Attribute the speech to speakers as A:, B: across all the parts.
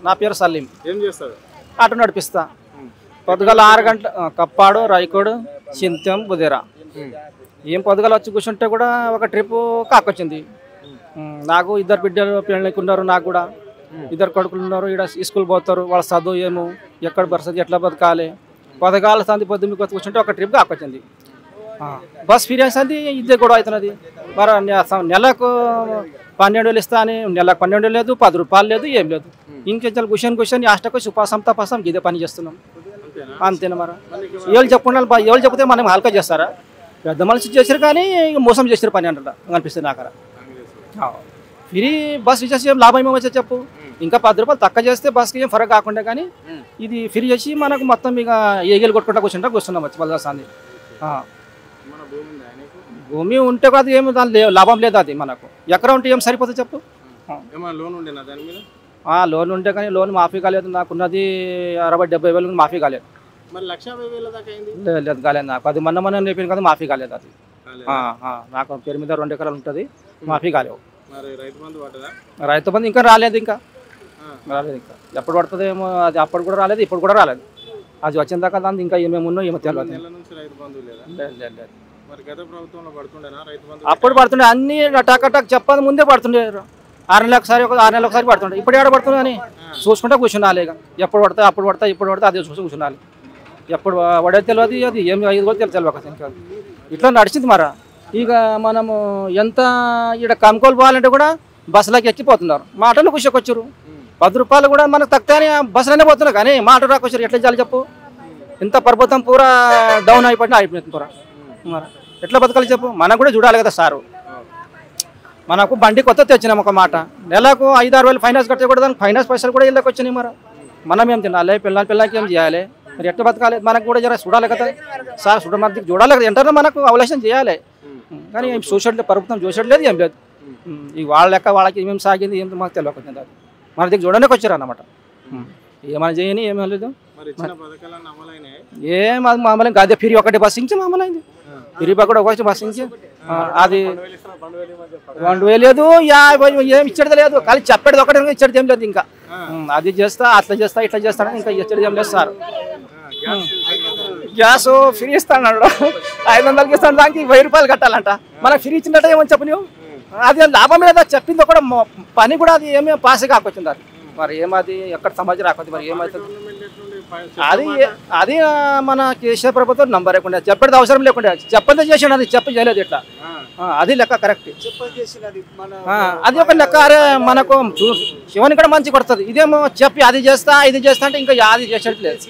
A: నా పేరు సలీం
B: ఏం చేస్తాడు
A: ఆటో నడిపిస్తా పొద్దుగాల ఆరు గంటల ఆ, కప్పాడు రాయకోడు చింతం బుదేరా ఏం పొద్దుగాల వచ్చి కూర్చుంటే కూడా ఒక ట్రిప్ కాకొచ్చింది ఉమ్, నాకు ఇద్దరు బిడ్డలు పిల్లలకి ఉన్నారు నాకు కూడా ఇద్దరు కొడుకులు ఉన్నారు ఇక్కడ స్కూల్ పోతారు వాళ్ళ చదువు ఏమో ఎక్కడ పరిస్థితి ఎట్లా బతకాలి పొదగాల సంది పొద్దు మీకు వచ్చి కూర్చుంటే ఒక ట్రిప్ కాకొచ్చింది ఆ, బస్ ఫిర్యాస్ అంది ఇదే గొడవ అవుతున్నది మరి నె- స- నెలకు పన్నెండు వేలు ఇస్తా అని నెలకు పన్నెండు వేలు లేదు పది రూపాయలు లేదు ఏం లేదు ఇంకెంచాలి కూర్చొని కూర్చొని అష్టకు సుపాసం తపాసం ఇదే పని చేస్తున్నాం అంతేనా మరి ఎవరు చెప్పకుండా ఎవరు చెప్తే మనం హల్కా చేస్తారా పెద్ద మనిషి చేసారు కానీ ఇక మోసం చేసారు పని అంటారు అనిపిస్తుంది నాకు ఫ్రీ బస్ ఇచ్చేసి ఏం లాభం ఏమో వచ్చే చెప్పు ఇంకా పది రూపాయలు తక్కువ చేస్తే బస్కి ఏం ఫరక్ కాకుండా కానీ ఇది ఫ్రీ చేసి మనకు మొత్తం ఇక ఏగేలు కొట్టుకుంటా కూర్చుంటా కూర్చున్నాం వచ్చి పదవసాన్ని
B: మన భూమి ఉందా ఆయనకు
A: భూమి ఉంటే కూడా అది ఏమి దాని లే- లాభం లేదు అది మనకు ఎకరం ఉంటే ఏం సరిపోతుంది చెప్పు
B: ఏమైనా లోన్ ఉండేనా దాని మీద
A: ఆ, లోన్ ఉంటే కానీ లోన్ మాఫీ కాలేదు నాకున్నది అరవై డెబ్బై వేలు మాఫీ కాలేదు
B: మరి లక్ష యాభై వేల దాకా అయింది
A: లేదు లేదు కాలేదు నాకు అది మొన్న మొన్న నేర్పింది కదా మాఫీ కాలేదు అది
B: కాలేదా?
A: ఆ, ఆ, నాకు పేరు మీద రెండు ఎకరాలు ఉంటుంది మాఫీ కాలేవు
B: మరి రైతు బంధు పడ్డదా
A: రైతు బంధు ఇంకా రాలేదు ఇంకా
B: ఆ.
A: రాలేదు ఇంకా ఎప్పుడు పడుతుందేమో అది అప్పుడు కూడా రాలేదు ఇప్పుడు కూడా రాలేదు అది వచ్చిన దాకా దాని ఇంకా ఏమేమి ఉన్నో ఏమో తెలియదు
B: నెల నుంచి రైతు బంధు లేదా
A: లేదు లేదు లేదు
B: మరి గత ప్రభుత్వంలో పడుతుండేనా రైతు బంధు
A: అప్పుడు పడుతుండే అన్ని టక్ టక్ చెప్పదు ముందే పడుతుండే ఆరు నెలలకు ఒకసారి ఒక ఆరు నెలలకు ఒకసారి పడుతుండే ఇప్పుడు ఏడ పడుతుంది అని చూసుకుంటే కూర్చున్నాలి ఇక ఎప్పుడు పడతా అప్పుడు పడతా ఇప్పుడు పడతా అదే చూసి కూర్చున్నాలి ఎప్పుడు పడే తెలియదు అది ఏమి ఐదు కూడా తెలియదు తెలియదు ఇంకా ఇట్లా నడిచింది మరా ఇక మనము ఎంత ఇక్కడ కమ్కోలు పోవాలంటే కూడా బస్సులోకి ఎక్కిపోతున్నారు మాటలు కూర్చోకొచ్చారు పది రూపాయలు కూడా మనకు తక్కువనే బస్సులోనే పోతున్నారు కానీ మాట రాకొచ్చారు ఎట్లా చేయాలి చెప్పు ఇంత పర్వతం పూరా డౌన్ అయిపోయినా అయిపోయింది పూరా మరి ఎట్లా బతకాలి చెప్పు మనం కూడా చూడాలి కదా సారు మనకు బండి కొత్త తెచ్చినాం ఒక మాట నెలకు ఐదు ఆరు వేలు ఫైనాన్స్ కడితే కూడా దానికి ఫైనాన్స్ పైసలు కూడా ఇళ్ళకి వచ్చినాయి మరి మనం ఏం తినాలి పిల్లల పిల్లలకి ఏం చేయాలి మరి ఎట్లా బతకాలి మనకు కూడా జర చూడాలి కదా సార్ చూడ మనకి చూడాలి కదా ఎంటర్ మనకు అవలేషన్ చేయాలి కానీ ఏం చూసట్లేదు ప్రభుత్వం చూసట్లేదు ఏం లేదు ఉమ్, ఈ వాళ్ళ లెక్క వాళ్ళకి ఏమేమి సాగింది ఏం మాకు తెలియకపోతుంది అది మన దగ్గర చూడడానికి వచ్చారు అన్నమాట ఉమ్, ఏమైనా చేయని ఏమీ లేదు
B: మరి ఇచ్చిన పథకాలన్నీ అమలైనాయి
A: ఏం అది మామూలు అదే ఫిరి ఒకటి బస్ ఇంచి మామూలు అయింది ఫిరి కూడా ఒకటి బస్ ఇంచి ఆ, అది రెండు వేలు లేదు యాభై ఏం ఇచ్చేది లేదు కానీ చెప్పేది ఒకటి ఇచ్చేది ఏం లేదు ఇంకా ఉమ్, అది చేస్తా అట్లా చేస్తా ఇట్లా చేస్తాను ఇంకా ఇచ్చేది ఏం లేదు సార్ గ్యాస్ ఫ్రీ ఇస్తాను ఐదు వందలకి ఇస్తాను దానికి వెయ్యి రూపాయలు కట్టాలంట మనకు ఫ్రీ ఇచ్చినట్టు ఏమని చెప్పు నువ్వు అది లాభం లేదా చెప్పింది కూడా మొ- పని కూడా అది ఏమీ పాస్ కాకొచ్చింది అది మరి ఏమది ఎక్కడ సమాజం రాకపోతే మరి ఏమవుతుంది
B: గవర్నమెంట్ ఎట్లుంది? పై-
A: అది అది ఆ, మన కేసీఆర్ ప్రభుత్వం నంబర్ లేకుండా చెప్పేది అవసరం లేకుండా చెప్పందే చేసాడు అది చెప్ప చేయలేదు ఇట్లా
B: ఆ.
A: ఆ, అది లెక్క కరెక్ట్ ఆ, అది ఒక లెక్క అరే మనకు చూ- శివుని కూడా మంచి కొడుతుంది ఇదేమో చెప్పి అది చేస్తా ఇది చేస్తా అంటే ఇంకా అది చేసేది లేదు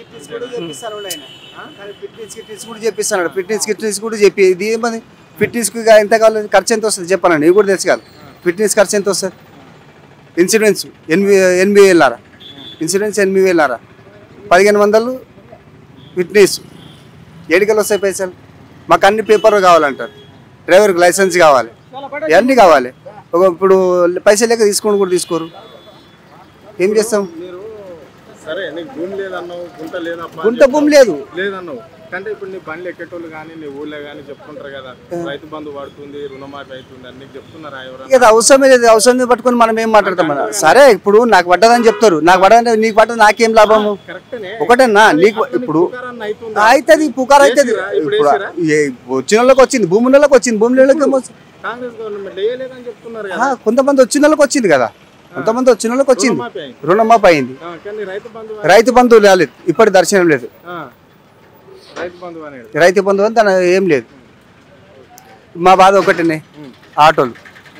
C: ఫిట్నెస్ కిట్నెస్ కూడా చెప్పిస్తున్నాడు ఫిట్నెస్ కిట్నెస్ కూడా చెప్పి ఇది ఏమది ఫిట్నెస్కి ఎంత కావాలి ఖర్చు ఎంత వస్తుంది చెప్పానండి నీకు కూడా తెలుసు కాదు ఫిట్నెస్ ఖర్చు ఎంత వస్తుంది ఇన్సూరెన్స్ ఎనిమిది ఎనిమిది వేలారా ఇన్సూరెన్స్ ఎనిమిది వేలారా పదిహేను వందలు ఫిట్నెస్ ఏడికలు వస్తాయి పైసలు మాకు అన్ని పేపర్లు కావాలంటారు డ్రైవర్కి లైసెన్స్ కావాలి ఇవన్నీ కావాలి ఒక ఇప్పుడు పైసలు లేక తీసుకొని కూడా తీసుకోరు ఏం చేస్తాం
B: మీరు సరే నీకు భూమి లేదన్నావు గుంట లేదప్పా
C: గుంట భూమి లేదు
B: లేదన్నావు కంటే ఇప్పుడు నీ బండ్లు ఎక్కేటోళ్ళు కానీ నీ ఊళ్ళో కానీ చెప్పుకుంటారు కదా రైతు బంధు పడుతుంది రుణమాఫీ అవుతుంది అని నీకు చెప్తున్నారా ఎవరైనా
C: ఇది అవసరమే లేదు అవసరం పట్టుకొని మనం ఏం మాట్లాడతాం మన సరే ఇప్పుడు నాకు పడ్డదని చెప్తారు నాకు పడ్డదంటే నీకు పడ్డది నాకేం లాభము
B: కరెక్టేనే
C: ఒకటేనా నీకు ఇప్పుడు
B: పుకారాన్ని అవుతుంది
C: అవుతుంది పుకార్ అవుతుంది
B: వేసిరా? ఇప్పుడు
C: ఇప్పుడు
B: వేసిరా?
C: ఏ- వచ్చిన వాళ్ళకి వచ్చింది భూమి ఉన్న వాళ్ళకి వచ్చింది భూమి వాళ్ళకి ఏమో వచ్చి-
B: కాంగ్రెస్ గవర్నమెంట్ వేయలేదని చెప్తున్నారు
C: ఆ,
B: కదా
C: కొంతమంది వచ్చిన వాళ్ళకి వచ్చింది కదా కొంతమంది వచ్చిన వాళ్ళకి వచ్చింది
B: రుణమాఫీ అయింది.
C: రుణమాఫీ అయింది
B: ఆ, కానీ రైతు బంధు
C: రైతు బంధువు రాలేదు ఇప్పటి దర్శనం లేదు
B: ఆ, రైతు బంధు అనేది
C: రైతు బంధువు అని తన ఏం లేదు మా బాధ ఒకటినే ఆటోలు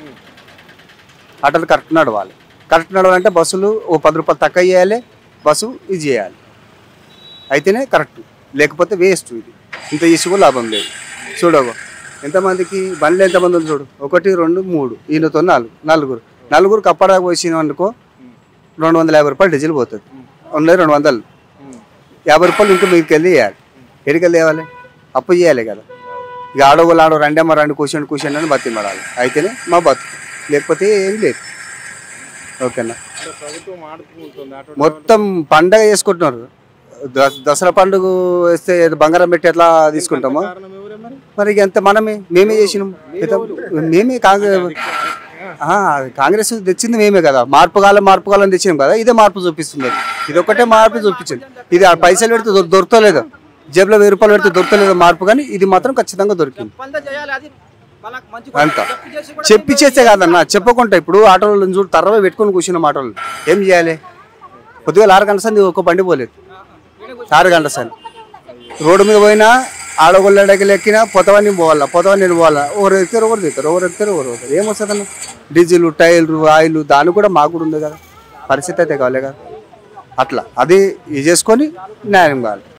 C: ఆటోలు కరెక్ట్ నడవాలి కరెక్ట్ నడవాలంటే బస్సులు ఓ పది రూపాయలు తక్కువ చేయాలి బస్సు ఇది చేయాలి అయితేనే కరెక్ట్ లేకపోతే వేస్ట్ ఇది ఇంత చేసి కూడా లాభం లేదు చూడవు ఎంతమందికి బండ్లు ఎంతమంది ఉంది చూడు ఒకటి రెండు మూడు ఈయనతో నాలుగు నలుగురు నలుగురు కప్పడా పోసిన అనుకో రెండు వందల యాభై రూపాయలు డీజిల్ పోతుంది ఉన్నాయి రెండు వందలు యాభై రూపాయలు ఇంకా మీకు వెళ్ళి వేయాలి ఎడికి వెళ్ళి తేవాలి అప్పు చేయాలి కదా ఇక ఆడవాళ్ళు ఆడో రెండేమో రెండు కూర్చొని కూర్చొని అని బతిమడాలి అయితేనే మా బతు లేకపోతే ఏం లేదు ఓకేనా
B: అంటే ప్రభుత్వం ఆడుకుంటుంది ఆటో
C: మొత్తం పండగ చేసుకుంటున్నారు దస- దసరా పండుగ వేస్తే ఏదో బంగారం పెట్టి ఎట్లా తీసుకుంటామో
B: కారణం ఎవరే మరి
C: మరి ఇక ఎంత మనమే మేమే చేసినాం ఎంత- మేమే కాంగ్రెస్
B: ఆ,
C: ఆ, అది కాంగ్రెస్ తెచ్చింది మేమే కదా మార్పు కాలం మార్పు కాలం తెచ్చినాం కదా ఇదే మార్పు చూపిస్తుంది ఇది ఒకటే మార్పు చూపించింది ఇది ఆ పైసలు పెడితే దొ- దొరకలేదు జేబులో వెయ్యి రూపాయలు పెడితే దొరకలేదు మార్పు కానీ ఇది మాత్రం ఖచ్చితంగా దొరికింది
A: పనితో చేయాలి అది వాళ్ళకి మంచి
C: అంత
A: చెప్పి చేసి కూడా
C: చెప్పి చేస్తే కాదన్న చెప్పకుండా ఇప్పుడు ఆటోలో చూడు తర్రవ పెట్టుకొని కూర్చున్న ఆటోలు ఏం చేయాలి పొద్దుగా ఆరు గంటల సంది ఒక బండి పోలేదు ఆరు గంటల సంది రోడ్డు మీద పోయినా ఆడగొల్లడికి ఎక్కినా పొతవన్నీ పోవాలా పొతవన్నీ పోవాలా ఒకరు ఎక్కారు ఒకరు దిగుతారు ఒకరు ఎక్కారు ఒకరు పోతారు ఏమొస్తుంది అన్న డీజిల్ టైర్లు ఆయిల్ దాని కూడా మాకు కూడా ఉంది కదా పరిస్థితి అయితే కావాలి కదా అట్లా అది ఇది చేసుకొని న్యాయం కావాలి